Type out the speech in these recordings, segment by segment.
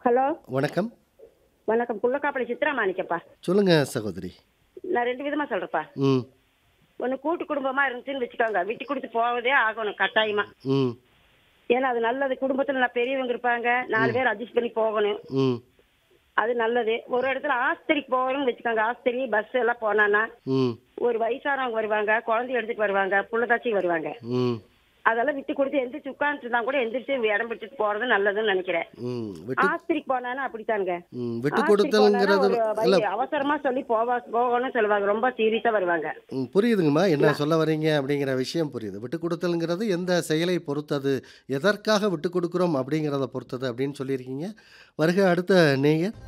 Hello வணக்கம் வணக்கம் குள்ளக்காப்பளி சித்ரா மாணிக்கப்பா சொல்லுங்க சகோதரி நான் ரெண்டு விதமா சொல்றேன்ப்பா ம் ஒன்று கூட்டு குடும்பமா இருந்துச்சுன்னு வச்சுக்கோங்க விட்டு கொடுத்து போவதே ஆகணும் கட்டாயமா ம் ஏன்னா அது நல்லது குடும்பத்துல நான் பெரியவங்க இருப்பாங்க நாலு பேர் அட்ஜஸ்ட் பண்ணி போகணும் ம் அது நல்லது ஒரு இடத்துல ஆஸ்பத்திரிக்கு போகணும்னு வச்சுக்கோங்க ஆஸ்பத்திரி பஸ் எல்லாம் போனான்னா ம் ஒரு வயசானவங்க வருவாங்க குழந்தை எடுத்துட்டு வருவாங்க புள்ளதாச்சி வருவாங்க ம் அதெல்லாம் விட்டு கொடுத்து எந்திரிச்சு உட்காந்துட்டு கூட எந்திரிச்சு இடம் விட்டுட்டு போறது நல்லதுன்னு நினைக்கிறேன் ம் விட்டு ஆஸ்பத்திரிக்கு போனானா அப்படித்தானுங்க ம் விட்டு ஆஸ்பத்திரிக்கு கொடுத்தல்ங்கிறது போனானா ஒரு இல்லை வழி அவசரமா சொல்லி போவா போகணும்னு சொல்லுவாங்க ரொம்ப சீரியஸா வருவாங்க ம், புரியுதுங்கம்மா என்ன சொல்ல வரீங்க அப்படிங்கிற விஷயம் புரியுது விட்டு கொடுத்தல்ங்கிறது எந்த செயலை பொறுத்தது எதற்காக விட்டு கொடுக்குறோம் அப்படிங்கிறத பொறுத்தது அப்படின்னு சொல்லியிருக்கீங்க வருக அடுத்த நேயர்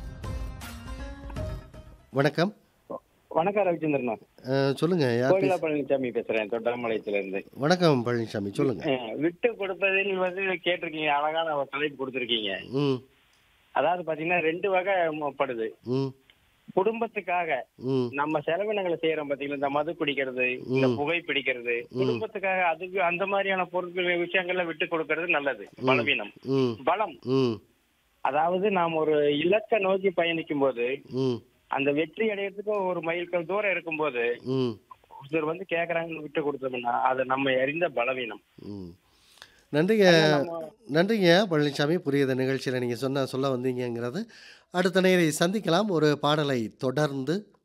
வணக்கம் வணக்கம் ரவிச்சந்திரனா அஹ், சொல்லுங்க யார் கோகிலா பேச பழனிசாமி பேசுறேன் தொட்டாம்பாளையத்துல இருந்து வணக்கம் பழனிசாமி சொல்லுங்க அஹ் விட்டு கொடுப்பதில் வந்து கேட்டிருக்கீங்க அழகான ஒரு தலைப்பு கொடுத்துருக்கீங்க ம் அதாவது பாத்தீங்கன்னா ரெண்டு வகை ம- படுது ம் குடும்பத்துக்காக ம் நம்ம செலவினங்களை செய்யறோம் பாத்தீங்களா இந்த மது பிடிக்கிறது இந்த ம். புகை பிடிக்கிறது குடும்பத்துக்காக அதுக்கு அந்த மாதிரியான பொருட்கள் விஷயங்கள்ல விட்டு கொடுக்கறது நல்லது பலவீனம் ம் பலம் ம் அதாவது நாம் ஒரு இலக்கை நோக்கி பயணிக்கும் போது ம் அந்த வெற்றி அடையறதுக்கு ஒரு மைல்கல் தூரம் இருக்கும்போது ம் ஒருத்தர் வந்து கேக்குறாங்கன்னு விட்டு கொடுத்தோம்னா அது நம்ம அறிந்த பலவீனம் ம் நன்றிங்க நம்ம நன்றிங்க பழனிசாமி புரியுத நிகழ்ச்சியில் நீங்கள் சொன்ன சொல்ல வந்தீங்கங்கிறது அடுத்த நேரை சந்திக்கலாம் ஒரு பாடலை தொடர்ந்து